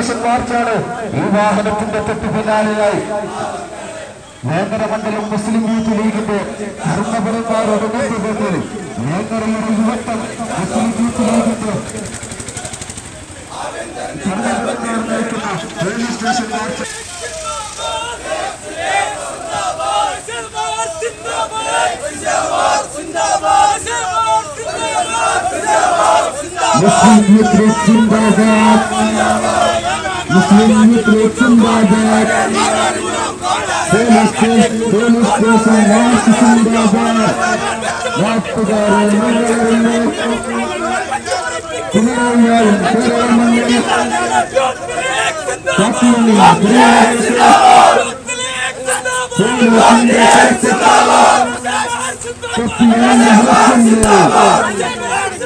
station മാർച്ചാണ് ഈ വാഹനത്തിന്റെ തൊട്ടു പിന്നാലെയായി വേങ്ങരമണ്ഡലം മുസ്ലിം യൂത്ത് ലീഗിന്റെ ധർമ്മപരന്മാരുടെ നേതൃത്വത്തിൽ വേങ്ങരയുടെ യുവത്വം മുസ്ലിം യൂത്ത് ലീഗിന്റെ ധർമ്മപരന്മാർ നയിക്കുന്ന police station march Muslim Youth League സിന്ദാബാദ് മുസ്ലിം യൂത്ത് ലീഗ് സിന്ദാബാദ് police station police station march സിന്ദാബാദ് നാട്ടുകാരെ നിങ്ങളെ പിണറായിയായും കേരളമണ്ണിൽ കാത്തിയുള്ള പോലീസിന്റെ കത്തിയാണ് ഹർഷങ്ങൾ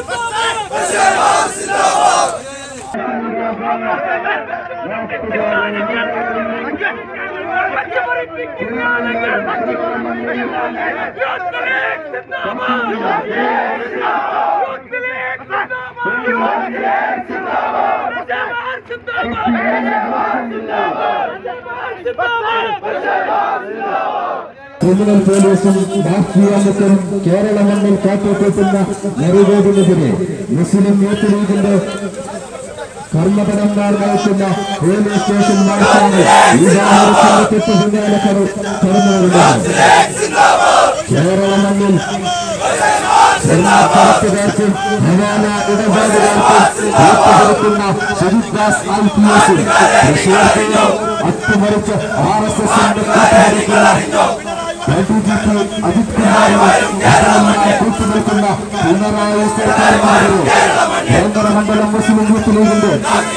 ക്രിമിനൽ പോലീസും രാഷ്ട്രീയമുഖരും കേരള മണ്ണിൽ കാത്തുകൂട്ടുന്ന നെറുകേടിനെതിരെ മുസ്ലിം യൂത്ത് ലീഗിന്റെ കർമ്മപരന്മാർ നയിക്കുന്ന പോലീസ് സ്റ്റേഷൻ മാർച്ചാണ് ഈ വാഹനത്തിന്റെ തൊട്ടു പിന്നാലെ കട- കടന്നു വരുന്നത് കേരള മണ്ണിൽ സ്വർണ്ണക്കടത്തുകാർക്കും ഹവാല ഇടപാടുകാർക്കും കൂട്ടുകൊടുക്കുന്ന ഷെരീഫ്ദാസ് ഐ പി എസും തൃശ്ശൂർത്തെ അട്ടിമറിച്ച് ആർ എസ് എസിന്റെ കൂട്ടുകൊടുക്കുന്ന അജിത് കുമാറിന് കൂട്ടുനിൽക്കുന്ന പിണറായി സർക്കാരിനെതിരെ കേന്ദ്രമണ്ഡലം മുസ്ലിം യൂത്ത് ലീഗിന്റെ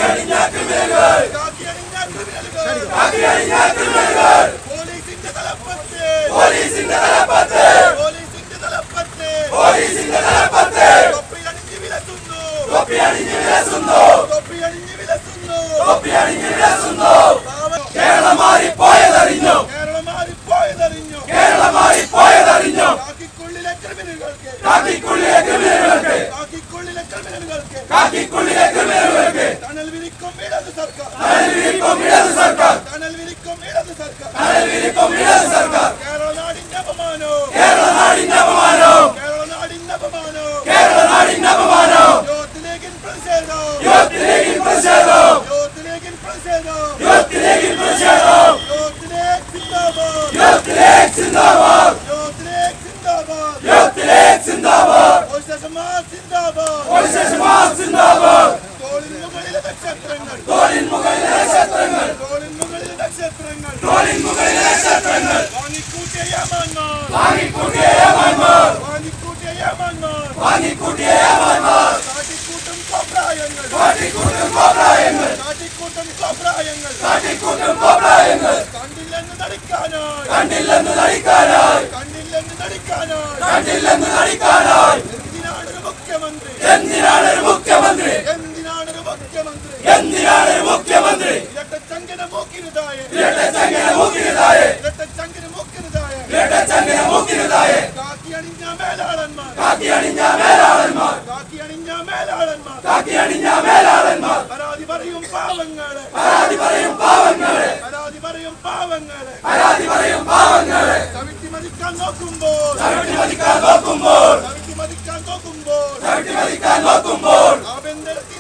പോലീസിന്റെ തലപ്പത്ത് പോലീസിന്റെ തലപ്പത്ത് പോലീസിന്റെ തലപ്പത്ത് പോലീസിന്റെ തലപ്പത്ത് തൊപ്പിയണിഞ്ഞ് വിലസുന്നു തൊപ്പിയണിഞ്ഞ് വിലസുന്നു തൊപ്പിയണിഞ്ഞ് വിലസുന്നു തൊപ്പിയണിഞ്ഞ് വിലസുന്നു കേരളം മാറിപ്പോയതറിഞ്ഞു കേരളം മാറിപ്പോയതറിഞ്ഞു കേരളം മാറിപ്പോയതറിഞ്ഞു കാക്കിക്കുള്ളിലെ ക്രിമിനലുകൾക്ക് കാക്കിക്കുള്ളിലെ ക്രിമിനലുകൾക്ക് കാക്കിക്കുള്ളിലെ ക്രിമിനലുകൾക്ക് കാക്കിക്കുള്ളിലെ ക്രിമിനലുകൾക്ക് തണൽ വിരിക്കും ഇടത് സർക്കാർ തണൽ വിരിക്കും ഇടത് സർക്കാർ തണൽ വിരിക്കും ഇടത് സർക്കാർ തണൽ വിരിക്കും ഇടത് സർക്കാർ കേരള നാടിന്റെ അപമാനോ കേരള നാടിന്റെ അപമാനോ കേരള നാടിന്റെ അപമാനോ കേരള നാടിന്റെ അപമാനോ യൂത്ത് ലീഗിൻ പ്രതിഷേധം യൂത്ത് ലീഗിൻ പ്രതിഷേധം യൂത്ത് ലീഗിൻ പ്രതിഷേധം യൂത്ത് ലീഗിൻ പ്രതിഷേധം യൂത്ത് ലീഗ് സിന്ദാബാദ് യൂത്ത് ലീഗ് സിന്ദാബാദ് യൂത്ത് ലീഗ് സിന്ദാബാദ് യൂത്ത് ലീഗ് സിന്ദാബാദ് ഓശസമാ സിന്ദാബാദ് ഓശസമാ സിന്ദാബാദ് തോളിൻ മുകളിലെ നക്ഷത്രങ്ങൾ തോളിൻ മുകളിലെ നക്ഷത്രങ്ങൾ തോളിൻ മുകളിലെ നക്ഷത്രങ്ങൾ തോളിൻ മുകളിലെ നക്ഷത്രങ്ങൾ വാങ്ങിക്കൂട്ടിയ യമാന്മാർ വാങ്ങിക്കൂട്ടിയ യമാന്മാർ വാങ്ങിക്കൂട്ടിയ യമാന്മാർ വാങ്ങിക്കൂട്ടിയ യമാന്മാർ കാട്ടിക്കൂട്ടും കോപ്രായങ്ങൾ കാട്ടിക്കൂട്ടും കോപ്രായങ്ങൾ കാട്ടിക്കൂട്ടും കോപ്രായങ്ങൾ കാട്ടിക്കൂട്ടും കോപ്രായങ്ങൾ കണ്ടില്ലെന്ന് നടിക്കാനായി കണ്ടില്ലെന്ന് നടിക്കാനായി കണ്ടില്ലെന്ന് നടിക്കാനായി കണ്ടില്ലെന്ന് നടിക്കാനായി എന്തിനാണൊരു മുഖ്യമന്ത്രി എന്തിനാണൊരു മുഖ്യമന്ത്രി എന്തിനാണൊരു മുഖ്യമന്ത്രി എന്തിനാണൊരു മുഖ്യമന്ത്രി ഇരട്ടച്ചങ്കന മൂക്കിരുതായ ഇരട്ടച്ചങ്കന മൂക്കിരുതായ ഇരട്ടച്ചങ്കന മൂക്കിരുതായ ഇരട്ടച്ചങ്കന മൂക്കിരുതായ കാക്കി അണിഞ്ഞ മേലാളന്മാർ കാക്കി അണിഞ്ഞ മേലാളന്മാർ കാക്കി അണിഞ്ഞ മേലാളന്മാർ കാക്കി അണിഞ്ഞ മേലാളന്മാർ പരാതി പറയും പാവങ്ങളെ പരാതി പറയും പാവങ്ങളെ പരാതി പറയും പാവങ്ങളെ പരാതി പറയും പാവങ്ങളെ ചവിട്ടി മതിക്കാൻ നോക്കുമ്പോൾ ചവിട്ടി മതിക്കാൻ നോക്കുമ്പോൾ ചവിട്ടി മതിക്കാൻ നോക്കുമ്പോൾ ചവിട്ടി മതിക്കാൻ നോക്കുമ്പോൾ ആഭ്യന്തരത്തിൽ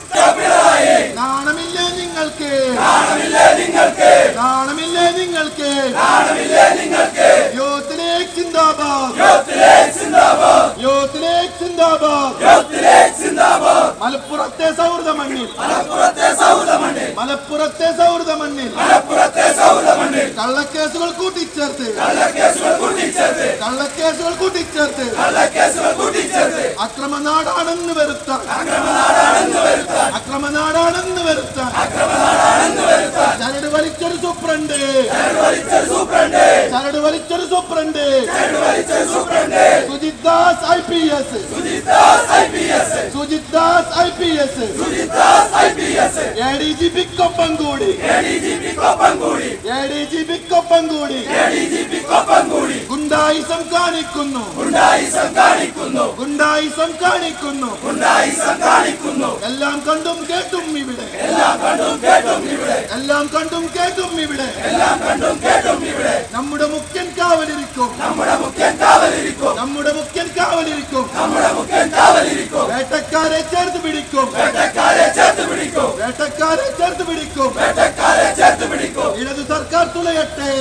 നാണമില്ലേ നിങ്ങൾക്ക് നാണമില്ലേ നിങ്ങൾക്ക് നാണമില്ലേ നിങ്ങൾക്ക് നാണമില്ലേ നിങ്ങൾക്ക് യൂത്ത് ലീഗ് സിന്ദാബാദ് യൂത്ത് ലീഗ് സിന്ദാബാദ് യൂത്ത് ലീഗ് സിന്ദാബാദ് യൂത്ത് ലീഗ് സിന്ദാബാദ് മലപ്പുറത്തെ സൗഹൃദ മണ്ണിൽ മലപ്പുറത്തെ സൗഹൃദ മണ്ണിൽ മലപ്പുറത്തെ സൗഹൃദ മണ്ണിൽ മലപ്പുറത്തെ സൗഹൃദ മണ്ണിൽ കള്ളക്കേസുകൾ കൂട്ടിച്ചേർത്ത് കള്ളക്കേസുകൾ കൂട്ടിച്ചേർത്ത് കള്ളക്കേസുകൾ കൂട്ടിച്ചേർത്ത് കള്ളക്കേസുകൾ കൂട്ടിച്ചേർത്ത് അക്രമനാടാണെന്ന് വരുത്താൻ അക്രമനാടാണെന്ന് വരുത്താൻ അക്രമനാടാണെന്ന് വരുത്താൻ അക്രമനാടാണെന്ന് വരുത്താൻ ചരട് വലിച്ചൊരു സൂപ്രണ്ട് ചരട് വലിച്ചൊരു സൂപ്രണ്ട് ചരട് വലിച്ചൊരു സൂപ്രണ്ട് ചരട് വലിച്ചൊരു superintendent Sujith Das I P S Sujith Das I P S Sujith Das I P S Sujith Das I P A D G പിക്കൊപ്പം കൂടി എ ഡി ജി പിക്കൊപ്പം കൂടി ഗുണ്ടായിസം കാണിക്കുന്നു ഗുണ്ടായിസം കാണിക്കുന്നു എല്ലാം കണ്ടും കേട്ടും ഇവിടെ എല്ലാം കണ്ടും കേട്ടും ഇവിടെ നമ്മുടെ മുഖ്യൻ കാവലിരിക്കും നമ്മുടെ മുഖ്യൻ കാവലിരിക്കും വേട്ടക്കാരെ ചേർത്ത് പിടിക്കും വേട്ടക്കാരെ ചേർത്ത് പിടിക്കും ഇടതു സർക്കാർ തുലയട്ടെ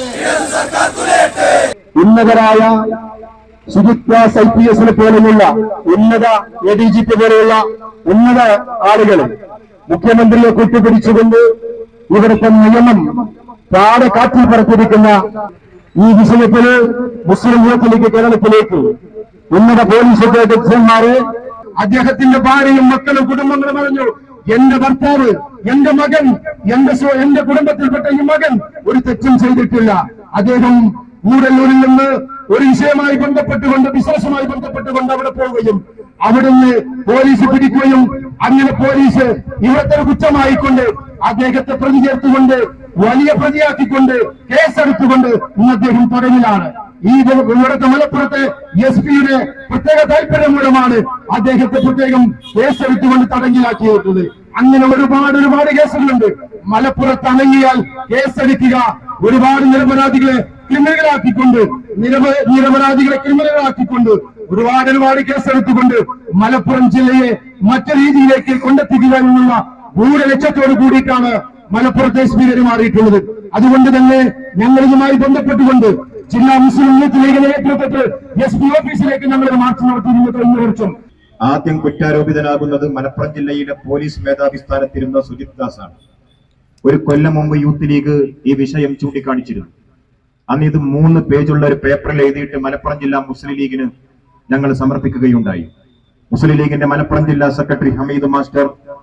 ഉന്നതരായ സുജിത് ദാസ് ഐ പി എസിനെ പോലെയുള്ള ഉന്നത എ ഡി ജി പി പോലെയുള്ള ഉന്നത ആളുകൾ മുഖ്യമന്ത്രിയെ കൂട്ടുപിടിച്ചുകൊണ്ട് ഇവിടുത്തെ നിയമം പാടെ കാറ്റിൽ പറത്തിരിക്കുന്ന ഈ വിഷയത്തില് മുസ്ലിം യൂത്ത് ലീഗ് കേരളത്തിലേക്ക് ഉന്നത പോലീസ് ഉദ്യോഗസ്ഥന്മാരെ അദ്ദേഹത്തിന്റെ ഭാര്യയും മക്കളും കുടുംബങ്ങളും പറഞ്ഞു എന്റെ ഭർത്താവ് എന്റെ മകൻ എന്റെ സ്വ- എന്റെ കുടുംബത്തിൽപ്പെട്ട ഈ മകൻ ഒരു തെറ്റും ചെയ്തിട്ടില്ല അദ്ദേഹം കൂടല്ലൂരിൽ നിന്ന് ഒരു വിഷയവുമായി ബന്ധപ്പെട്ടുകൊണ്ട് ബിസിനസ്സുമായി ബന്ധപ്പെട്ടുകൊണ്ട് അവിടെ പോവുകയും അവിടുന്ന് പോലീസ് പിടിക്കുകയും അങ്ങനെ പോലീസ് ഇവിടുത്തെ ഒരു കുറ്റമായിക്കൊണ്ട് അദ്ദേഹത്തെ പ്രതി ചേർത്തുകൊണ്ട് വലിയ പ്രതിയാക്കിക്കൊണ്ട് കേസെടുത്തുകൊണ്ട് ഇന്ന് അദ്ദേഹം തടവിലാണ് ഈ ഇവ- ഇവിടുത്തെ മലപ്പുറത്തെ എസ് പിയുടെ പ്രത്യേക താല്പര്യം മൂലമാണ് അദ്ദേഹത്തെ പ്രത്യേകം കേസെടുത്തുകൊണ്ട് തടങ്കിലാക്കിയിട്ടുള്ളത് അങ്ങനെ ഒരുപാട് ഒരുപാട് കേസുകളുണ്ട് മലപ്പുറത്ത് അണങ്ങിയാൽ കേസെടുക്കുക ഒരുപാട് നിരപരാധികളെ ക്രിമിനലുകളാക്കിക്കൊണ്ട് നിരപ നിരപരാധികളെ ക്രിമിനലുകളാക്കിക്കൊണ്ട് ഒരുപാട് ഒരുപാട് കേസെടുത്തുകൊണ്ട് മലപ്പുറം ജില്ലയെ മറ്റു രീതിയിലേക്ക് കൊണ്ടെത്തിക്കുക എന്നുള്ള ഗൂഢ ലക്ഷ്യത്തോട് കൂടിയിട്ടാണ് മലപ്പുറത്തെ എസ് പി പെരുമാറിയിട്ടുള്ളത് അതുകൊണ്ട് തന്നെ ഞങ്ങൾ ഇതുമായി ബന്ധപ്പെട്ടുകൊണ്ട് ജില്ലാ മുസ്ലിം യൂത്ത് ലീഗിന്റെ നേതൃത്വത്തിൽ എസ് പി ഓഫീസിലേക്ക് ഞങ്ങൾ ഒരു മാർച്ച് നടത്തിയിരുന്നു കഴിഞ്ഞ വർഷം ആദ്യം കുറ്റാരോപിതനാകുന്നത് മലപ്പുറം ജില്ലയിലെ പോലീസ് മേധാവി സ്ഥാനത്തിരുന്ന സുജിത് ദാസ് ആണ് ഒരു കൊല്ലം മുമ്പ് യൂത്ത് ലീഗ് ഈ വിഷയം ചൂണ്ടിക്കാണിച്ചിരുന്നു അന്ന് ഇത് മൂന്ന് പേജുള്ള ഒരു പേപ്പറിൽ എഴുതിയിട്ട് മലപ്പുറം ജില്ലാ മുസ്ലിം ലീഗിന് ഞങ്ങൾ സമർപ്പിക്കുകയുണ്ടായി മുസ്ലിം ലീഗിന്റെ മലപ്പുറം ജില്ലാ സെക്രട്ടറി ഹമീദ് മാസ്റ്റർ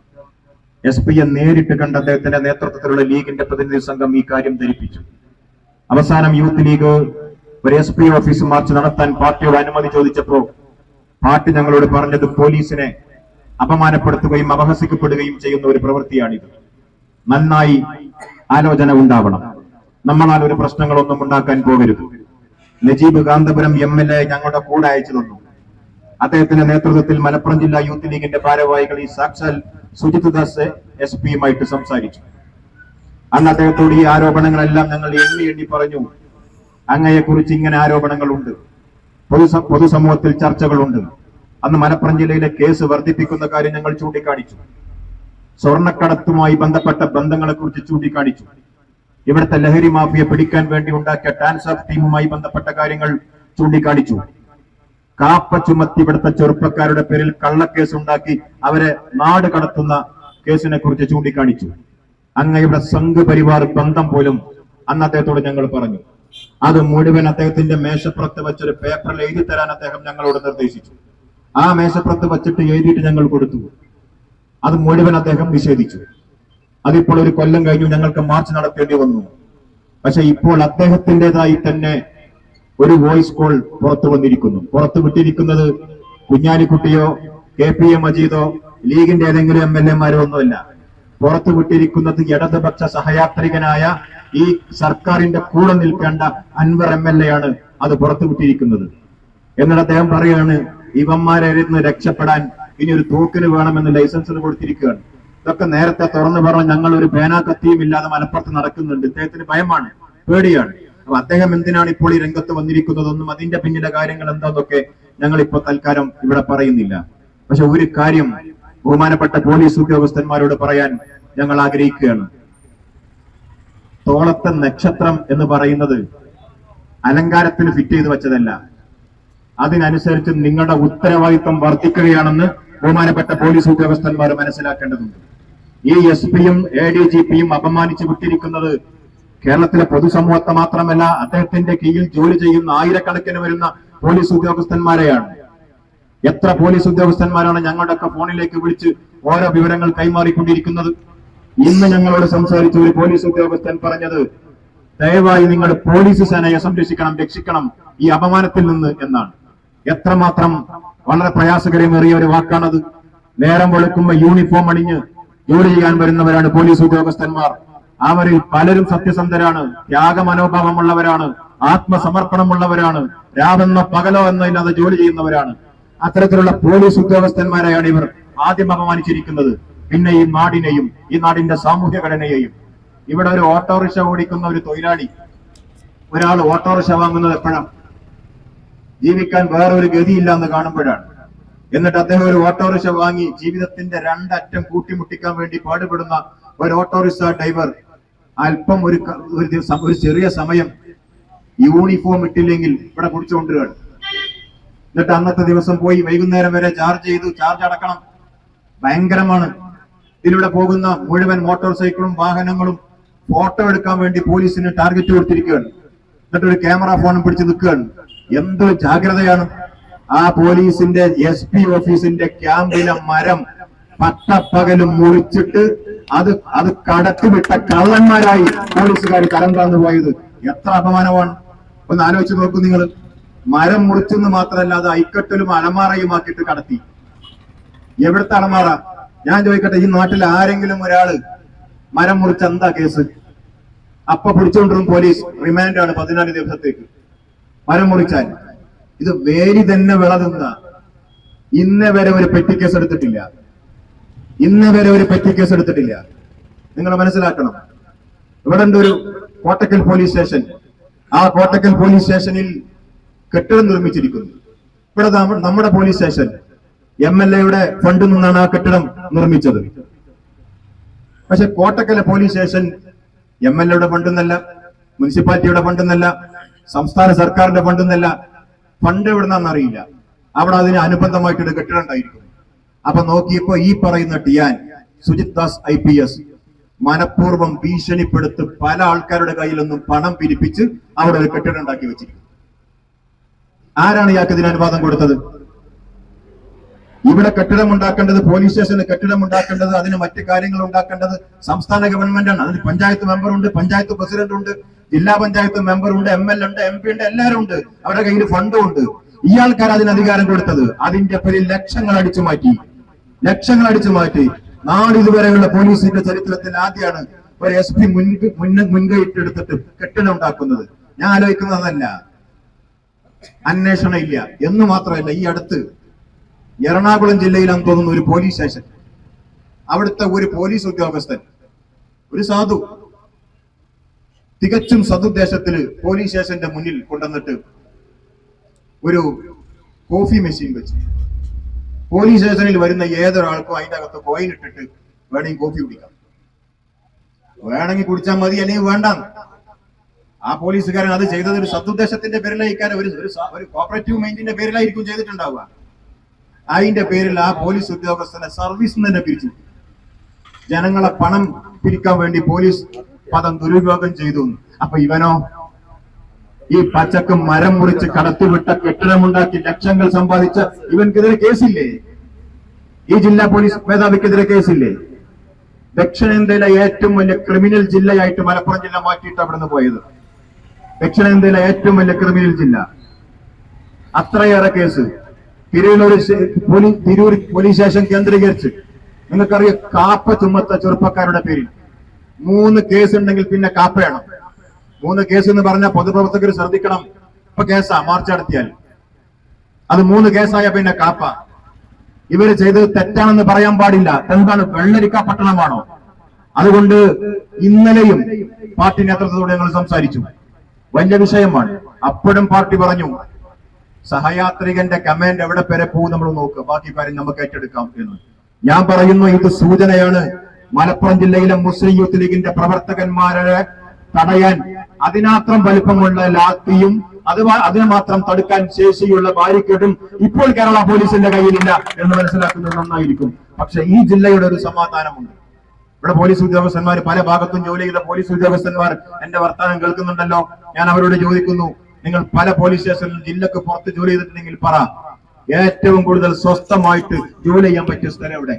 എസ് പിയെ നേരിട്ട് കണ്ട അദ്ദേഹത്തിന്റെ നേതൃത്വത്തിലുള്ള ലീഗിന്റെ പ്രതിനിധി സംഘം ഈ കാര്യം ധരിപ്പിച്ചു അവസാനം യൂത്ത് ലീഗ് ഒരു എസ് പി ഓഫീസ് മാർച്ച് നടത്താൻ പാർട്ടിയോട് അനുമതി ചോദിച്ചപ്പോ പാർട്ടി ഞങ്ങളോട് പറഞ്ഞത് പോലീസിനെ അപമാനപ്പെടുത്തുകയും അപഹസിക്കപ്പെടുകയും ചെയ്യുന്ന ഒരു പ്രവൃത്തിയാണിത് നന്നായി ആലോചന ഉണ്ടാവണം നമ്മളാൽ ഒരു പ്രശ്നങ്ങളൊന്നും ഉണ്ടാക്കാൻ പോകരുത് Najeeb Kanthapuram M L A ഞങ്ങളുടെ കൂടെ അയച്ചു തന്നു അദ്ദേഹത്തിന്റെ നേതൃത്വത്തിൽ മലപ്പുറം ജില്ലാ യൂത്ത് ലീഗിന്റെ ഭാരവാഹികൾ ഈ സാക്ഷാൽ സുജിത് ദാസ് എസ് പിയുമായിട്ട് സംസാരിച്ചു അന്ന് അദ്ദേഹത്തോട് ഈ ആരോപണങ്ങളെല്ലാം ഞങ്ങൾ എണ്ണി എണ്ണി പറഞ്ഞു അങ്ങയെക്കുറിച്ച് ഇങ്ങനെ ആരോപണങ്ങളുണ്ട് പൊതു പൊതുസമൂഹത്തിൽ ചർച്ചകളുണ്ട് അന്ന് മലപ്പുറം ജില്ലയിലെ കേസ് വർദ്ധിപ്പിക്കുന്ന കാര്യം ഞങ്ങൾ ചൂണ്ടിക്കാണിച്ചു സ്വർണ്ണക്കടത്തുമായി ബന്ധപ്പെട്ട ബന്ധങ്ങളെ കുറിച്ച് ചൂണ്ടിക്കാണിച്ചു ഇവിടുത്തെ ലഹരി മാഫിയ പിടിക്കാൻ വേണ്ടി ഉണ്ടാക്കിയ ടാൻസാഫ് ടീമുമായി ബന്ധപ്പെട്ട കാര്യങ്ങൾ ചൂണ്ടിക്കാണിച്ചു കാപ്പ ചുമത്തി ഇവിടുത്തെ ചെറുപ്പക്കാരുടെ പേരിൽ കള്ളക്കേസ് ഉണ്ടാക്കി അവരെ നാട് കടത്തുന്ന കേസിനെ കുറിച്ച് ചൂണ്ടിക്കാണിച്ചു അങ്ങയുടെ സംഘ് പരിവാർ ബന്ധം പോലും അന്ന് അദ്ദേഹത്തോട് ഞങ്ങൾ പറഞ്ഞു അത് മുഴുവൻ അദ്ദേഹത്തിന്റെ മേശപ്പുറത്ത് വെച്ചൊരു പേപ്പറിൽ എഴുതി തരാൻ അദ്ദേഹം ഞങ്ങളോട് നിർദ്ദേശിച്ചു ആ മേശപ്പുറത്ത് വെച്ചിട്ട് എഴുതിയിട്ട് ഞങ്ങൾ കൊടുത്തു അത് മുഴുവൻ അദ്ദേഹം നിഷേധിച്ചു അതിപ്പോൾ ഒരു കൊല്ലം കഴിഞ്ഞു ഞങ്ങൾക്ക് മാർച്ച് നടത്തേണ്ടി വന്നു പക്ഷെ ഇപ്പോൾ അദ്ദേഹത്തിൻ്റെതായി തന്നെ ഒരു വോയിസ് കോൾ പുറത്തു വന്നിരിക്കുന്നു പുറത്തു വിട്ടിരിക്കുന്നത് കുഞ്ഞാലിക്കുട്ടിയോ കെ പി എ മജീദോ ലീഗിന്റെ ഏതെങ്കിലും എം എൽ എമാരോ ഒന്നുമല്ല പുറത്തു വിട്ടിരിക്കുന്നത് ഇടതുപക്ഷ സഹയാത്രികനായ ഈ സർക്കാരിന്റെ കൂടെ നിൽക്കേണ്ട അൻവർ എം എൽ എ ആണ് അത് പുറത്തു വിട്ടിരിക്കുന്നത് എന്നിട്ട് അദ്ദേഹം പറയാണ് ഇവന്മാരെ ഇരുന്ന് രക്ഷപ്പെടാൻ ഇനി ഒരു തോക്കിന് വേണമെന്ന് ലൈസൻസിന് കൊടുത്തിരിക്കുകയാണ് ഇതൊക്കെ നേരത്തെ തുറന്നു പറഞ്ഞ ഞങ്ങൾ ഒരു പേനാ കത്തിയും ഇല്ലാതെ മലപ്പുറത്ത് നടക്കുന്നുണ്ട് ഇദ്ദേഹത്തിന് ഭയമാണ് പേടിയാണ് അപ്പൊ അദ്ദേഹം എന്തിനാണ് ഇപ്പോൾ ഈ രംഗത്ത് വന്നിരിക്കുന്നതൊന്നും അതിന്റെ പിന്നിലെ കാര്യങ്ങൾ എന്താന്നൊക്കെ ഞങ്ങൾ ഇപ്പോൾ തൽക്കാലം ഇവിടെ പറയുന്നില്ല പക്ഷെ ഒരു കാര്യം ബഹുമാനപ്പെട്ട പോലീസ് ഉദ്യോഗസ്ഥന്മാരോട് പറയാൻ ഞങ്ങൾ ആഗ്രഹിക്കുകയാണ് തോളത്തെ നക്ഷത്രം എന്ന് പറയുന്നത് അലങ്കാരത്തിന് ഫിറ്റ് ചെയ്ത് വെച്ചതല്ല അതിനനുസരിച്ച് നിങ്ങളുടെ ഉത്തരവാദിത്വം വർദ്ധിക്കുകയാണെന്ന് ബഹുമാനപ്പെട്ട പോലീസ് ഉദ്യോഗസ്ഥന്മാർ മനസ്സിലാക്കേണ്ടതുണ്ട് ഈ എസ് പിയും എ ഡി ജി പിയും അപമാനിച്ചു വിട്ടിരിക്കുന്നത് കേരളത്തിലെ പൊതുസമൂഹത്തെ മാത്രമല്ല അദ്ദേഹത്തിന്റെ കീഴിൽ ജോലി ചെയ്യുന്ന ആയിരക്കണക്കിന് വരുന്ന പോലീസ് ഉദ്യോഗസ്ഥന്മാരെയാണ് എത്ര പോലീസ് ഉദ്യോഗസ്ഥന്മാരാണ് ഞങ്ങളുടെയൊക്കെ ഫോണിലേക്ക് വിളിച്ച് ഓരോ വിവരങ്ങൾ കൈമാറിക്കൊണ്ടിരിക്കുന്നത് ഇന്ന് ഞങ്ങളോട് സംസാരിച്ച ഒരു പോലീസ് ഉദ്യോഗസ്ഥൻ പറഞ്ഞത് ദയവായി നിങ്ങൾ പോലീസ് സേനയെ സംരക്ഷിക്കണം രക്ഷിക്കണം ഈ അപമാനത്തിൽ നിന്ന് എന്നാണ് എത്രമാത്രം വളരെ പ്രയാസകരമേറിയ ഒരു വാക്കാണത് നേരം വെളുക്കുമ്പോ യൂണിഫോം അണിഞ്ഞ് ജോലി ചെയ്യാൻ വരുന്നവരാണ് പോലീസ് ഉദ്യോഗസ്ഥന്മാർ അവരിൽ പലരും സത്യസന്ധരാണ് ത്യാഗമനോഭാവമുള്ളവരാണ് ആത്മസമർപ്പണമുള്ളവരാണ് രാവെന്നോ പകലോ എന്നോ ഇല്ലാതെ ജോലി ചെയ്യുന്നവരാണ് അത്തരത്തിലുള്ള പോലീസ് ഉദ്യോഗസ്ഥന്മാരെയാണ് ഇവർ ആദ്യം അപമാനിച്ചിരിക്കുന്നത് പിന്നെ ഈ നാടിനെയും ഈ നാടിന്റെ സാമൂഹ്യ ഘടനയെയും ഇവിടെ ഒരു ഓട്ടോറിക്ഷ ഓടിക്കുന്ന ഒരു തൊഴിലാളി ഒരാൾ ഓട്ടോറിക്ഷ വാങ്ങുന്നത് എപ്പോഴാണ് ജീവിക്കാൻ വേറെ ഒരു ഗതിയില്ല എന്ന് കാണുമ്പോഴാണ് എന്നിട്ട് അദ്ദേഹം ഒരു ഓട്ടോറിക്ഷ വാങ്ങി ജീവിതത്തിന്റെ രണ്ടറ്റം കൂട്ടിമുട്ടിക്കാൻ വേണ്ടി പാടുപെടുന്ന ഒരു ഓട്ടോറിക്ഷ ഡ്രൈവർ അല്പം ഒരു ക- ഒരു ദിവസം ഒരു ചെറിയ സമയം യൂണിഫോം ഇട്ടില്ലെങ്കിൽ ഇവിടെ കുടിച്ചുകൊണ്ടുവരികയാണ് എന്നിട്ട് അന്നത്തെ ദിവസം പോയി വൈകുന്നേരം വരെ ചാർജ് ചെയ്തു ചാർജ് അടക്കണം ഭയങ്കരമാണ് ഇതിലൂടെ പോകുന്ന മുഴുവൻ മോട്ടോർ സൈക്കിളും വാഹനങ്ങളും ഫോട്ടോ എടുക്കാൻ വേണ്ടി പോലീസിന് ടാർഗറ്റ് കൊടുത്തിരിക്കുകയാണ് എന്നിട്ട് ഒരു ക്യാമറ ഫോണും പിടിച്ച് നിൽക്കുകയാണ് എന്ത് ജാഗ്രതയാണ് ആ പോലീസിന്റെ എസ് പി ഓഫീസിന്റെ ക്യാമ്പിലെ മരം പട്ടപ്പകലും മുറിച്ചിട്ട് അത് അത് കടത്തിവിട്ട കള്ളന്മാരായി പോലീസുകാർ തരം താന്നു പോയത് എത്ര അപമാനമാണ് ഒന്ന് ആലോചിച്ച് നോക്കൂ നിങ്ങൾ മരം മുറിച്ചെന്ന് മാത്രമല്ല അത് ഐക്കട്ടലും അലമാറയും ആക്കിയിട്ട് കടത്തി എവിടുത്തെ അലമാറ ഞാൻ ചോദിക്കട്ടെ ഈ നാട്ടിൽ ആരെങ്കിലും ഒരാള് മരം മുറിച്ച എന്താ കേസ് അപ്പൊ പിടിച്ചുകൊണ്ടിരും പോലീസ് റിമാൻഡ് ആണ് പതിനാല് ദിവസത്തേക്ക് മരം മുറിച്ചാൽ ഇത് വേലി തന്നെ വിളതുന്ന ഇന്ന് വരെ ഒരു പെറ്റി കേസ് എടുത്തിട്ടില്ല ഇന്ന് വരെ ഒരു പെറ്റി കേസ് എടുത്തിട്ടില്ല നിങ്ങൾ മനസ്സിലാക്കണം ഇവിടെ ഉണ്ട് ഒരു കോട്ടക്കൽ പോലീസ് സ്റ്റേഷൻ ആ കോട്ടക്കൽ പോലീസ് സ്റ്റേഷനിൽ കെട്ടിടം നിർമ്മിച്ചിരിക്കുന്നു ഇവിടെ നമ്മ- നമ്മുടെ പോലീസ് സ്റ്റേഷൻ എം എൽ എയുടെ ഫണ്ടിൽ നിന്നാണ് ആ കെട്ടിടം നിർമ്മിച്ചത് പക്ഷെ കോട്ടക്കലെ പോലീസ് സ്റ്റേഷൻ എം എൽ എയുടെ ഫണ്ടെന്നല്ല മുനിസിപ്പാലിറ്റിയുടെ ഫണ്ടെന്നല്ല സംസ്ഥാന സർക്കാരിന്റെ ഫണ്ടെന്നല്ല ഫണ്ട് എവിടുന്നാന്ന് അറിയില്ല അവിടെ അതിന് അനുബന്ധമായിട്ടൊരു കെട്ടിടം ഉണ്ടായിരിക്കും അപ്പൊ നോക്കിയപ്പോ ഈ പറയുന്ന ടിയാൻ Sujith Das I P S മനഃപൂർവ്വം ഭീഷണിപ്പെടുത്ത് പല ആൾക്കാരുടെ കയ്യിൽ നിന്നും പണം പിരിപ്പിച്ച് അവിടെ ഒരു കെട്ടിടം ഉണ്ടാക്കി വെച്ചിരിക്കും ആരാണ് ഇയാൾക്ക് ഇതിന് അനുവാദം കൊടുത്തത് ഇവിടെ കെട്ടിടം ഉണ്ടാക്കേണ്ടത് പോലീസ് സ്റ്റേഷന് കെട്ടിടം ഉണ്ടാക്കേണ്ടത് അതിന് മറ്റു കാര്യങ്ങൾ ഉണ്ടാക്കേണ്ടത് സംസ്ഥാന ഗവൺമെന്റാണ് അതിന് പഞ്ചായത്ത് മെമ്പർ ഉണ്ട് പഞ്ചായത്ത് പ്രസിഡന്റ് ഉണ്ട് ജില്ലാ പഞ്ചായത്ത് മെമ്പർ ഉണ്ട് എം എൽ ഉണ്ട് എം പി ഉണ്ട് എല്ലാവരും ഉണ്ട് അവരുടെ കയ്യിൽ ഫണ്ടും ഉണ്ട് ഇയാൾക്കാർ അതിന് അധികാരം കൊടുത്തത് അതിന്റെ പേരിൽ ലക്ഷങ്ങൾ അടിച്ചു മാറ്റി ലക്ഷങ്ങൾ അടിച്ചു മാറ്റി നാളിതുവരെയുള്ള പോലീസിന്റെ ചരിത്രത്തിൽ ആദ്യമാണ് ഒരു എസ് പി മുൻ മുൻകൈയിട്ടെടുത്തിട്ട് കെട്ടിടം ഉണ്ടാക്കുന്നത് ഞാൻ ആലോചിക്കുന്നതല്ല അന്വേഷണം ഇല്ല എന്ന് മാത്രമല്ല ഈ അടുത്ത് എറണാകുളം ജില്ലയിലാണെന്ന് തോന്നുന്നു ഒരു പോലീസ് സ്റ്റേഷൻ അവിടുത്തെ ഒരു പോലീസ് ഉദ്യോഗസ്ഥൻ ഒരു സാധു തികച്ചും സതുദ്ദേശത്തില് പോലീസ് സ്റ്റേഷന്റെ മുന്നിൽ കൊണ്ടുവന്നിട്ട് ഒരു കോഫി മെഷീൻ വെച്ചു പോലീസ് സ്റ്റേഷനിൽ വരുന്ന ഏതൊരാൾക്കും അതിന്റെ അകത്ത് കോയിൻ ഇട്ടിട്ട് വേണമെങ്കിൽ കോഫി കുടിക്കാം വേണമെങ്കിൽ കുടിച്ചാൽ മതി അല്ലെങ്കിൽ വേണ്ട ആ പോലീസുകാരൻ അത് ചെയ്തത് ഒരു സതുദ്ദേശത്തിന്റെ പേരിലായിരിക്കാൻ ഒരു ഒരു സ- ഒരു കോപ്പറേറ്റീവ് മൈൻഡിന്റെ പേരിലായിരിക്കും ചെയ്തിട്ടുണ്ടാവുക അതിന്റെ പേരിൽ ആ പോലീസ് ഉദ്യോഗസ്ഥനെ സർവീസ് തന്നെ പിരിച്ചു ജനങ്ങളെ പണം പിരിക്കാൻ വേണ്ടി പോലീസ് പദം ദുരുപയോഗം ചെയ്തു അപ്പൊ ഇവനോ ഈ പച്ചക്ക് മരം മുറിച്ച് കടത്തിവിട്ട കെട്ടിടമുണ്ടാക്കി ലക്ഷങ്ങൾ സമ്പാദിച്ച ഇവൻക്കെതിരെ കേസില്ലേ ഈ ജില്ലാ പോലീസ് മേധാവിക്കെതിരെ കേസില്ലേ ദക്ഷിണേന്ത്യയിലെ ഏറ്റവും വലിയ ക്രിമിനൽ ജില്ലയായിട്ട് മലപ്പുറം ജില്ല മാറ്റിയിട്ട് അവിടുന്ന് പോയത് ദക്ഷിണേന്ത്യയിലെ ഏറ്റവും വലിയ ക്രിമിനൽ ജില്ല അത്രയേറെ case Tirur police Tirur police station കേന്ദ്രീകരിച്ച് നിങ്ങൾക്കറിയാം കാപ്പ ചുമത്ത ചെറുപ്പക്കാരുടെ പേരിൽ മൂന്ന് കേസ് ഉണ്ടെങ്കിൽ പിന്നെ കാപ്പയാണ് മൂന്ന് കേസ് എന്ന് പറഞ്ഞാൽ പൊതുപ്രവർത്തകർ ശ്രദ്ധിക്കണം ഇപ്പൊ കേസാ മാർച്ച് നടത്തിയാൽ അത് മൂന്ന് കേസായ പിന്നെ കാപ്പ ഇവര് ചെയ്തത് തെറ്റാണെന്ന് പറയാൻ പാടില്ല എന്താണ് വെള്ളരിക്ക പട്ടണമാണോ അതുകൊണ്ട് ഇന്നലെയും പാർട്ടി നേതൃത്വത്തോടെ ഞങ്ങൾ സംസാരിച്ചു വലിയ വിഷയമാണ് അപ്പോഴും പാർട്ടി പറഞ്ഞു സഹയാത്രികന്റെ കമാൻഡ് എവിടെ വരെ പോകും നമ്മൾ നോക്കുക ബാക്കി കാര്യം നമുക്ക് ഏറ്റെടുക്കാം എന്ന് ഞാൻ പറയുന്നു ഇത് സൂചനയാണ് മലപ്പുറം ജില്ലയിലെ മുസ്ലിം യൂത്ത് ലീഗിന്റെ പ്രവർത്തകന്മാരെ തടയാൻ അതിനാത്രം വലിപ്പമുള്ള ലാത്തിയും അത് മാ- അതിനെ മാത്രം തടുക്കാൻ ശേഷിയുള്ള ബാരിക്കേഡും ഇപ്പോൾ കേരള പോലീസിന്റെ കയ്യിലില്ല എന്ന് മനസ്സിലാക്കുന്നത് നന്നായിരിക്കും പക്ഷെ ഈ ജില്ലയുടെ ഒരു സമാധാനമുണ്ട് ഇവിടെ പോലീസ് ഉദ്യോഗസ്ഥന്മാർ പല ഭാഗത്തും ജോലി ചെയ്ത പോലീസ് ഉദ്യോഗസ്ഥന്മാർ എന്റെ വർത്തമാനം കേൾക്കുന്നുണ്ടല്ലോ ഞാൻ അവരോട് ചോദിക്കുന്നു നിങ്ങൾ പല പോലീസ് സ്റ്റേഷനിൽ ജില്ലക്ക് പുറത്ത് ജോലി ചെയ്തിട്ടുണ്ടെങ്കിൽ പറ ഏറ്റവും കൂടുതൽ സ്വസ്ഥമായിട്ട് ജോലി ചെയ്യാൻ പറ്റിയ സ്ഥലം എവിടെ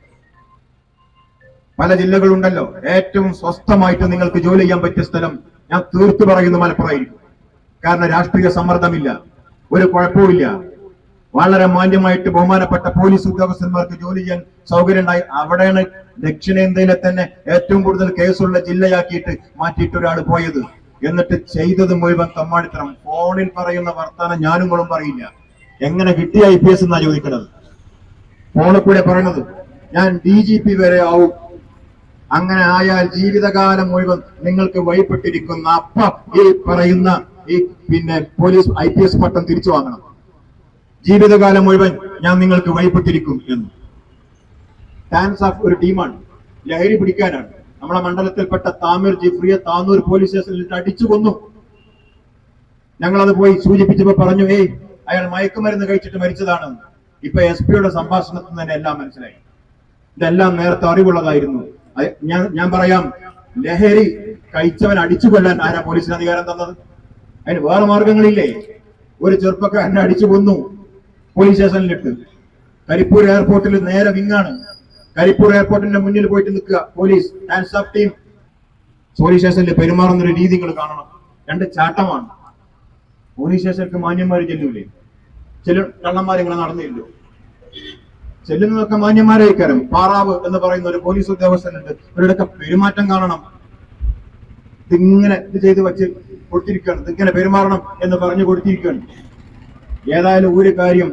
പല ജില്ലകളുണ്ടല്ലോ ഏറ്റവും സ്വസ്ഥമായിട്ട് നിങ്ങൾക്ക് ജോലി ചെയ്യാൻ പറ്റിയ സ്ഥലം ഞാൻ തീർത്തു പറയുന്നു മലപ്പുറമായിരിക്കും കാരണം രാഷ്ട്രീയ സമ്മർദ്ദമില്ല ഒരു കുഴപ്പവുമില്ല വളരെ മാന്യമായിട്ട് ബഹുമാനപ്പെട്ട പോലീസ് ഉദ്യോഗസ്ഥന്മാർക്ക് ജോലി ചെയ്യാൻ സൗകര്യം ഉണ്ടായി അവിടെയാണ് ദക്ഷിണേന്ത്യയിലെ തന്നെ ഏറ്റവും കൂടുതൽ കേസുള്ള ജില്ലയാക്കിയിട്ട് മാറ്റിയിട്ട് ഒരാൾ പോയത് എന്നിട്ട് ചെയ്തത് മുഴുവൻ തമ്മാടിത്തരം ഫോണിൽ പറയുന്ന വർത്താനം ഞാനും കൂടെ പറയില്ല എങ്ങനെ കിട്ടിയ ഐ പി എസ് എന്നാ ചോദിക്കുന്നത് ഫോണിൽ കൂടെ പറയുന്നത് ഞാൻ ഡി ജി പി വരെ ആവും അങ്ങനെ ആയാൽ ജീവിതകാലം മുഴുവൻ നിങ്ങൾക്ക് വഴിപ്പെട്ടിരിക്കുന്ന അപ്പ ഈ പറയുന്ന ഈ പിന്നെ പോലീസ് ഐ പി എസ് പട്ടം തിരിച്ചു വാങ്ങണം ജീവിതകാലം മുഴുവൻ ഞാൻ നിങ്ങൾക്ക് വഴിപ്പെട്ടിരിക്കും എന്ന് ടാൻസ് ഓഫ് ഒരു ടീമാണ് ലഹരി പിടിക്കാനാണ് നമ്മളെ മണ്ഡലത്തിൽപ്പെട്ട താമീർ ജിഫ്രിയെ താന്നൂർ പോലീസ് സ്റ്റേഷനിൽ അടിച്ചു കൊന്നു ഞങ്ങളത് പോയി സൂചിപ്പിച്ചപ്പോ പറഞ്ഞു ഏയ് അയാൾ മയക്കുമരുന്ന് കഴിച്ചിട്ട് മരിച്ചതാണെന്ന് ഇപ്പൊ എസ് പിയുടെ സംഭാഷണത്തിൽ നിന്ന് തന്നെ എല്ലാം മനസ്സിലായി ഇതെല്ലാം നേരത്തെ അറിവുള്ളതായിരുന്നു അത് ഞാൻ ഞാൻ പറയാം ലഹരി കഴിച്ചവൻ അടിച്ചു കൊല്ലാൻ ആരാ പോലീസിന് അധികാരം തന്നത് അതിന് വേറെ മാർഗങ്ങളില്ലേ ഒരു ചെറുപ്പക്കാരനെ അടിച്ചു കൊന്നു പോലീസ് സ്റ്റേഷനിലിട്ട് കരിപ്പൂർ എയർപോർട്ടിൽ നേരെ വിങ്ങാണ് കരിപ്പൂർ എയർപോർട്ടിന്റെ മുന്നിൽ പോയിട്ട് നിൽക്കുക police hands off team police സ്റ്റേഷനിൽ പെരുമാറുന്ന ഒരു രീതി നിങ്ങൾ കാണണം രണ്ട് ചാട്ടമാണ് പോലീസ് സ്റ്റേഷനിലേക്ക് മാന്യന്മാർ ചെല്ലൂലേ ചില കള്ളന്മാർ ഇങ്ങനെ നടന്നില്ലോ ചെല്ലുന്നതൊക്കെ മാന്യന്മാരെ കയറും പാറാവ് എന്ന് പറയുന്ന ഒരു പോലീസ് ഉദ്യോഗസ്ഥനുണ്ട് ഇവരുടെയൊക്കെ പെരുമാറ്റം കാണണം ഇതിങ്ങനെ ഇത് ചെയ്ത് വെച്ച് കൊടുത്തിരിക്കുകയാണ് ഇതിങ്ങനെ പെരുമാറണം എന്ന് പറഞ്ഞു കൊടുത്തിരിക്കുകയാണ് ഏതായാലും ഒരു കാര്യം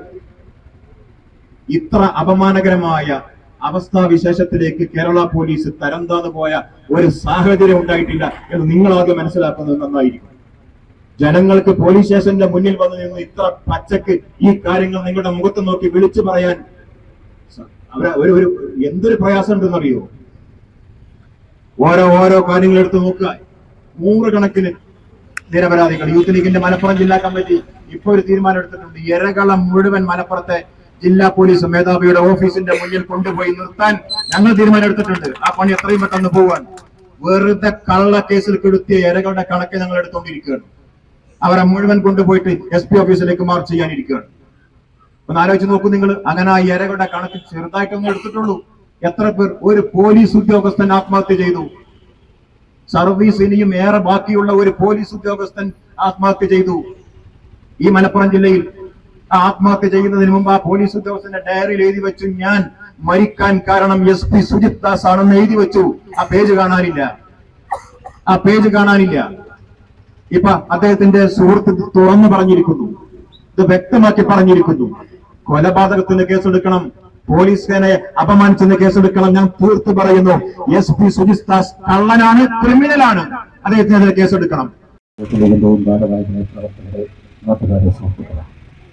ഇത്ര അപമാനകരമായ അവസ്ഥാവിശേഷത്തിലേക്ക് കേരള പോലീസ് തരംതാന്ന് പോയ ഒരു സാഹചര്യം ഉണ്ടായിട്ടില്ല എന്ന് നിങ്ങൾ ആദ്യം മനസ്സിലാക്കുന്നത് നന്നായിരിക്കും ജനങ്ങൾക്ക് പോലീസ് സ്റ്റേഷന്റെ മുന്നിൽ വന്ന് നിന്ന് ഇത്ര പച്ചക്ക് ഈ കാര്യങ്ങൾ നിങ്ങളുടെ മുഖത്ത് നോക്കി വിളിച്ചു പറയാൻ സ- അവര് ഒരു ഒരു എന്തൊരു പ്രയാസം ഉണ്ടെന്നറിയോ ഓരോ ഓരോ കാര്യങ്ങൾ എടുത്ത് നോക്കുക നൂറുകണക്കിന് നിരപരാധികൾ യൂത്ത് ലീഗിന്റെ മലപ്പുറം ജില്ലാ കമ്മിറ്റി ഇപ്പൊ ഒരു തീരുമാനം എടുത്തിട്ടുണ്ട് എരകളം മുഴുവൻ മലപ്പുറത്തെ ജില്ലാ പോലീസ് മേധാവിയുടെ ഓഫീസിന്റെ മുന്നിൽ കൊണ്ടുപോയി നിർത്താൻ ഞങ്ങൾ തീരുമാനം എടുത്തിട്ടുണ്ട് ആ പണി എത്രയും പെട്ടെന്ന് പോവാൻ വെറുതെ കള്ള കേസിൽ കെടുത്തിയ ഇരകളുടെ കണക്ക് ഞങ്ങൾ എടുത്തുകൊണ്ടിരിക്കുകയാണ് അവരെ മുഴുവൻ കൊണ്ടുപോയിട്ട് എസ് പി ഓഫീസിലേക്ക് മാർച്ച് ചെയ്യാനിരിക്കുകയാണ് ഒന്ന് ആലോചിച്ച് നോക്കൂ നിങ്ങൾ അങ്ങനെ ആ ഇരകളുടെ കണക്ക് ചെറുതായിട്ടൊന്നും എടുത്തിട്ടുള്ളൂ എത്ര പേർ ഒരു പോലീസ് ഉദ്യോഗസ്ഥൻ ആത്മഹത്യ ചെയ്തു സർവീസ് ഇനിയും ഏറെ ബാക്കിയുള്ള ഒരു പോലീസ് ഉദ്യോഗസ്ഥൻ ആത്മഹത്യ ചെയ്തു ഈ മലപ്പുറം ജില്ലയിൽ ആ ആത്മഹത്യ ചെയ്യുന്നതിന് മുമ്പ് ആ പോലീസ് ഉദ്യോഗസ്ഥന്റെ ഡയറിയിൽ എഴുതി വെച്ചു ഞാൻ മരിക്കാൻ കാരണം എസ് പി സുജിത് ദാസ് ആണെന്ന് എഴുതി വെച്ചു ആ പേജ് കാണാനില്ല ആ പേജ് കാണാനില്ല ഇപ്പൊ അദ്ദേഹത്തിന്റെ സുഹൃത്ത് ഇത് തുറന്നു പറഞ്ഞിരിക്കുന്നു ഇത് വ്യക്തമാക്കി പറഞ്ഞിരിക്കുന്നു കൊലപാതകത്തിന് കേസെടുക്കണം പോലീസ് സേനയെ അപമാനിച്ചെന്ന് കേസെടുക്കണം ഞാൻ തീർത്ത് പറയുന്നു എസ് പി സുജിത് ദാസ് കള്ളനാണ് ക്രിമിനലാണ് അദ്ദേഹത്തിനെതിരെ കേസെടുക്കണം ലീഗിന്റെയും ഭാരവാഹികളെ പ്രവർത്തകരെ നാട്ടുകാരെ സുഹൃത്തുക്കളെ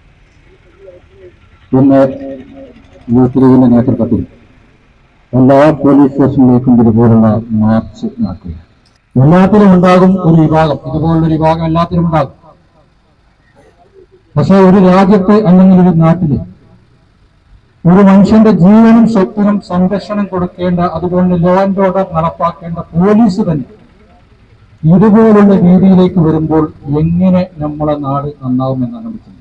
ഇന്ന് യൂത്ത് ലീഗിന്റെ നേതൃത്വത്തിൽ എല്ലാ പോലീസ് സ്റ്റേഷനിലേക്കും ഇതുപോലുള്ള മാർച്ച് നടക്കുക എല്ലാത്തിലും ഉണ്ടാകും ഒരു വിഭാഗം ഇതുപോലുള്ള വിഭാഗം എല്ലാത്തിലും ഉണ്ടാകും പക്ഷെ ഒരു രാജ്യത്ത് അല്ലെങ്കിൽ ഒരു നാട്ടില് ഒരു മനുഷ്യന്റെ ജീവനും സ്വത്തിനും സംരക്ഷണം കൊടുക്കേണ്ട അതുകൊണ്ട് ലോ ആൻഡ് ഓർഡർ നടപ്പാക്കേണ്ട പോലീസ് തന്നെ ഇതുപോലുള്ള രീതിയിലേക്ക് വരുമ്പോൾ എങ്ങനെ നമ്മളെ നാട് നന്നാവുമെന്നാണ് നമ്മൾ ചിന്തിക്കുന്നത്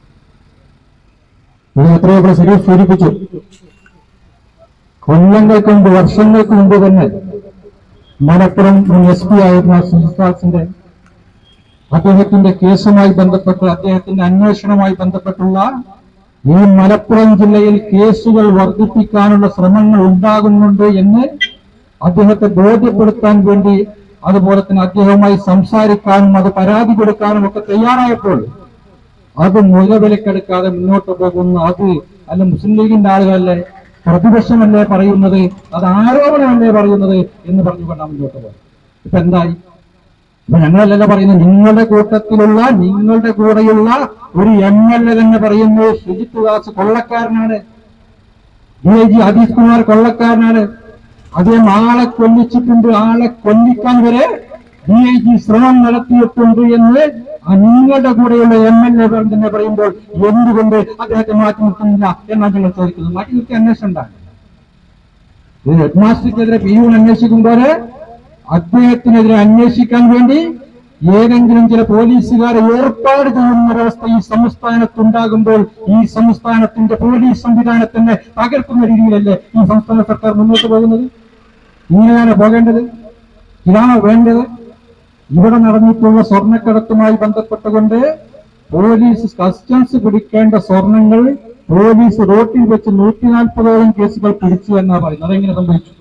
ഇത് എത്രയോ ഇവിടെ ശരി സൂചിപ്പിച്ചു കൊല്ലങ്ങൾക്ക് മുമ്പ് വർഷങ്ങൾക്ക് മുമ്പ് തന്നെ മലപ്പുറം മുൻ എസ് പി ആയിരുന്ന സുജിത്ദാസിന്റെ അദ്ദേഹത്തിന്റെ കേസുമായി ബന്ധപ്പെട്ട് അദ്ദേഹത്തിന്റെ അന്വേഷണവുമായി ബന്ധപ്പെട്ടുള്ള ഈ മലപ്പുറം ജില്ലയിൽ കേസുകൾ വർദ്ധിപ്പിക്കാനുള്ള ശ്രമങ്ങൾ ഉണ്ടാകുന്നുണ്ട് എന്ന് അദ്ദേഹത്തെ ബോധ്യപ്പെടുത്താൻ വേണ്ടി അതുപോലെ തന്നെ അദ്ദേഹവുമായി സംസാരിക്കാനും അത് പരാതി കൊടുക്കാനും ഒക്കെ തയ്യാറായപ്പോൾ അത് മുതലവിലക്കെടുക്കാതെ മുന്നോട്ട് പോകുന്ന അത് അല്ല മുസ്ലിം ലീഗിന്റെ ആളുകളല്ലേ പ്രതിപക്ഷമല്ലേ പറയുന്നത് അത് ആരോപണമല്ലേ പറയുന്നത് എന്ന് പറഞ്ഞുകൊണ്ടാണ് മുന്നോട്ട് പോയത് ഇപ്പൊ എന്തായി ഇപ്പൊ ഞങ്ങളല്ലല്ലോ പറയുന്നത് നിങ്ങളുടെ കൂട്ടത്തിലുള്ള നിങ്ങളുടെ കൂടെയുള്ള ഒരു എം എൽ എ തന്നെ പറയുന്നു സുജിത് ദാസ് കൊള്ളക്കാരനാണ് D I G Harish Kumar കൊള്ളക്കാരനാണ് അദ്ദേഹം ആളെ കൊല്ലിച്ചിട്ടുണ്ട് ആളെ കൊല്ലിക്കാൻ വരെ ഡി ഐ ജി ശ്രമം നടത്തിയിട്ടുണ്ട് എന്ന് ആ നിങ്ങളുടെ കൂടെയുള്ള എം എൽ എ തന്നെ പറയുമ്പോൾ എന്തുകൊണ്ട് അദ്ദേഹത്തെ മാറ്റി നിർത്തുന്നില്ല എന്നാണ് ഞങ്ങൾ ചോദിക്കുന്നത് മാറ്റി നിർത്തി അന്വേഷണം ഉണ്ടാകും ഇത് ഹെഡ് മാസ്റ്റർക്കെതിരെ പി യു അന്വേഷിക്കുമ്പോൾ അദ്ദേഹത്തിനെതിരെ അന്വേഷിക്കാൻ വേണ്ടി ഏതെങ്കിലും ചില പോലീസുകാരെ ഏർപ്പാട് ചെയ്യുന്ന വ്യവസ്ഥ ഈ സംസ്ഥാനത്തുണ്ടാകുമ്പോൾ ഈ സംസ്ഥാനത്തിന്റെ പോലീസ് സംവിധാനത്തിനെ തകർക്കുന്ന രീതിയിലല്ലേ ഈ സംസ്ഥാന സർക്കാർ മുന്നോട്ട് പോകുന്നത് ഇങ്ങനെയാണ് പോകേണ്ടത് ഇതാണോ വേണ്ടത് ഇവിടെ നടന്നിട്ടുള്ള സ്വർണ്ണക്കടത്തുമായി ബന്ധപ്പെട്ടുകൊണ്ട് പോലീസ് കസ്റ്റംസ് പിടിക്കേണ്ട സ്വർണങ്ങൾ പോലീസ് റോട്ടിൽ വെച്ച് നൂറ്റി നാൽപ്പതോളം കേസുകൾ പിടിച്ചു എന്നാ പറയുന്നത് അതെങ്ങനെ സംഭവിച്ചു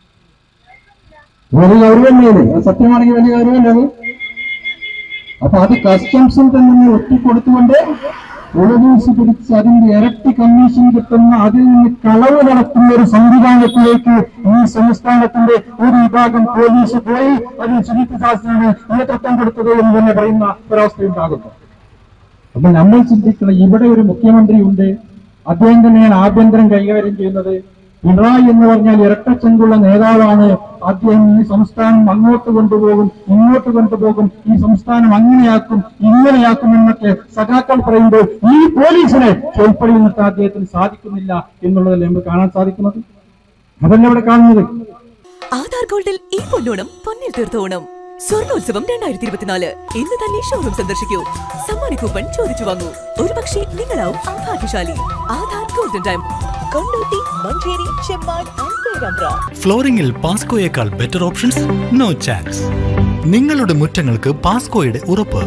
വലിയ ഗൗരവല്ലേ അത് സത്യമാണെങ്കിൽ വലിയ ഗൗരവല്ലേ അത് അപ്പൊ അത് കസ്റ്റംസിൽ തന്നെ ഒറ്റിക്കൊടുത്തുകൊണ്ട് പോലീസ് പിടിച്ച് അതിന്റെ ഇരട്ടി കമ്മീഷൻ കിട്ടുന്ന അതിൽ നിന്ന് കളവ് നടത്തുന്ന ഒരു സംവിധാനത്തിലേക്ക് ഈ സംസ്ഥാനത്തിന്റെ ഒരു വിഭാഗം പോലീസ് പോയി അതിൽ സുജിത് ദാസിനാണ് നേതൃത്വം കൊടുത്തത് എന്ന് തന്നെ പറയുന്ന ഒരവസ്ഥയുണ്ടാകുന്നു അപ്പൊ നമ്മൾ ചിന്തിക്കണം ഇവിടെ ഒരു മുഖ്യമന്ത്രി ഉണ്ട് അദ്ദേഹം തന്നെയാണ് ആഭ്യന്തരം കൈകാര്യം ചെയ്യുന്നത് പിണറായി എന്ന് പറഞ്ഞാൽ ഇരട്ടച്ചങ്കുള്ള നേതാവാണ് അദ്ദേഹം ഈ സംസ്ഥാനം അങ്ങോട്ട് കൊണ്ടുപോകും ഇങ്ങോട്ട് കൊണ്ടുപോകും ഈ സംസ്ഥാനം അങ്ങനെയാക്കും ഇങ്ങനെയാക്കും എന്നൊക്കെ സഖാക്കൾ പറയുമ്പോൾ ഈ പോലീസിനെ ചോൽപ്പടിയിൽ നിർത്താൻ അദ്ദേഹത്തിന് സാധിക്കുന്നില്ല എന്നുള്ളതല്ലേ നമുക്ക് കാണാൻ സാധിക്കുന്നത് അതല്ലേ ഇവിടെ കാണുന്നത് ആധാർ ഗോൾഡിൽ ഈ പൊന്നോണം പൊന്നിൽ തീർത്തോണം സ്വർണോത്സവം രണ്ടായിരത്തി ഇരുപത്തിനാല് ഇന്ന് തന്നെ ഷോറൂം സന്ദർശിക്കൂ സമ്മാന കൂപ്പൺ ചോദിച്ചു വാങ്ങൂ ഒരുപക്ഷെ നിങ്ങളാവും ആ ഭാഗ്യശാലി Aadhaar golden time Kondotty Manjeri Chemmad and Perambra ഫ്ലോറിംഗിൽ പാസ്കോയേക്കാൾ ബെറ്റർ ഓപ്ഷൻസ് നോ ചാൻസ് നിങ്ങളുടെ മുറ്റങ്ങൾക്ക് പാസ്കോയുടെ ഉറപ്പ്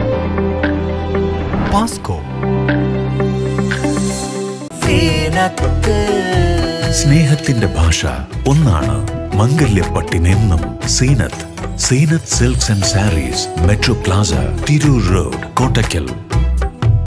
പാസ്കോ സ്നേഹത്തിന്റെ ഭാഷ ഒന്നാണ് മംഗല്യപ്പട്ടിനെന്നും Seenath Seenath silks and sarees metro plaza Tirur road Kottakkal